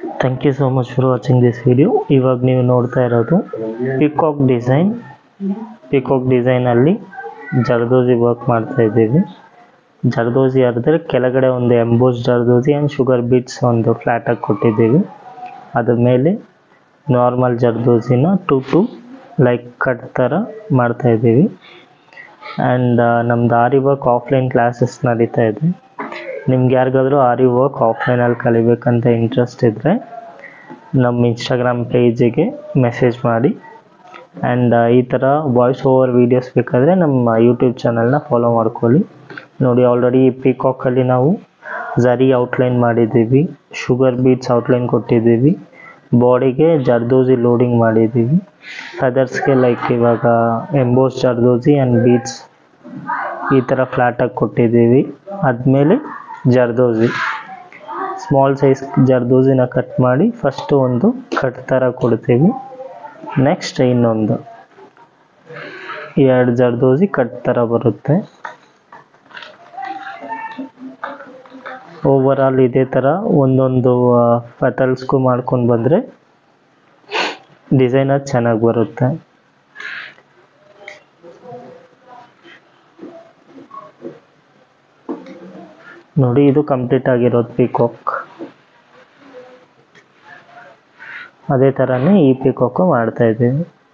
thank you so much for watching this video ಇವಾಗ ನೀವು ನೋಡ್ತಾ ಇರೋದು ಪಿಕಾಕ್ ಡಿಸೈನ್ ಪಿಕಾಕ್ ಡಿಸೈನಲ್ಲಿ ಜರ್ದೋಸಿ ವರ್ಕ್ ಮಾಡ್ತಾ ಇದ್ದೀವಿ ಜರ್ದೋಸಿ ಆದರೆ ಕೆಳಗಡೆ ಒಂದು emboss zardozi and sugar beads ಒಂದು ಫ್ಲ್ಯಾಟಾಗಿ ಕೊಟ್ಟಿದ್ದೀವಿ ಅದ್ರ ಮೇಲೆ ನಾರ್ಮಲ್ ಜರ್ದೋಸಿನ ಟು ಟು ಲೈಕ್ ಕಟ್ ಥರ ಮಾಡ್ತಾ ಇದ್ದೀವಿ ಆ್ಯಂಡ್ ನಮ್ದು ಆರಿ ವರ್ಕ್ ಆಫ್ಲೈನ್ ಕ್ಲಾಸಸ್ ನಡೀತಾ ಇದೆ ನಿಮ್ಗೆ ಯಾರಿಗಾದ್ರೂ ಆರಿ ವರ್ಕ್ ಆಫ್ಲೈನಲ್ಲಿ ಕಲಿಬೇಕಂತ ಇಂಟ್ರೆಸ್ಟ್ ಇದ್ದರೆ ನಮ್ಮ ಇನ್ಸ್ಟಾಗ್ರಾಮ್ ಪೇಜಿಗೆ ಮೆಸೇಜ್ ಮಾಡಿ ಆ್ಯಂಡ್ ಈ ಥರ ವಾಯ್ಸ್ ಓವರ್ ವೀಡಿಯೋಸ್ ಬೇಕಾದರೆ ನಮ್ಮ ಯೂಟ್ಯೂಬ್ ಚಾನಲ್ನ ಫಾಲೋ ಮಾಡ್ಕೊಳ್ಳಿ ನೋಡಿ ಆಲ್ರೆಡಿ ಪಿಕಾಕಲ್ಲಿ ನಾವು ಝರಿ ಔಟ್ಲೈನ್ ಮಾಡಿದ್ದೀವಿ ಶುಗರ್ ಬೀಟ್ಸ್ ಔಟ್ಲೈನ್ ಕೊಟ್ಟಿದ್ದೀವಿ ಬಾಡಿಗೆ ಜರ್ದೋಸಿ ಲೋಡಿಂಗ್ ಮಾಡಿದ್ದೀವಿ ಫೆದರ್ಸ್ಗೆ ಲೈಕ್ ಇವಾಗ ಎಂಬೋಸ್ ಜರ್ದೋಸಿ ಆ್ಯಂಡ್ ಬೀಟ್ಸ್ ಈ ಥರ ಫ್ಲ್ಯಾಟಾಗಿ ಕೊಟ್ಟಿದ್ದೀವಿ ಆದಮೇಲೆ ಜರ್ದೋಸಿ ಸ್ಮಾಲ್ ಸೈಜ್ ಜರ್ದೋಸಿನ ಕಟ್ ಮಾಡಿ ಫಸ್ಟು ಒಂದು ಕಟ್ ಥರ ಕೊಡ್ತೀವಿ ನೆಕ್ಸ್ಟ್ ಇನ್ನೊಂದು ಎರಡು ಜರ್ದೋಸಿ ಕಟ್ ಥರ ಬರುತ್ತೆ ಓವರ್ ಆಲ್ ಇದೇ ಥರ ಒಂದೊಂದು ಪೆಟಲ್ಸ್ಗೂ ಮಾಡ್ಕೊಂಡು ಬಂದರೆ ಡಿಸೈನ್ ಅದು ಚೆನ್ನಾಗಿ ಬರುತ್ತೆ ನೋಡಿ ಇದು ಕಂಪ್ಲೀಟ್ ಆಗಿರೋದು ಪಿಕಾಕ್ ಅದೇ ಥರನೇ ಈ ಪಿಕಾಕು ಮಾಡ್ತಾ ಇದ್ದೀವಿ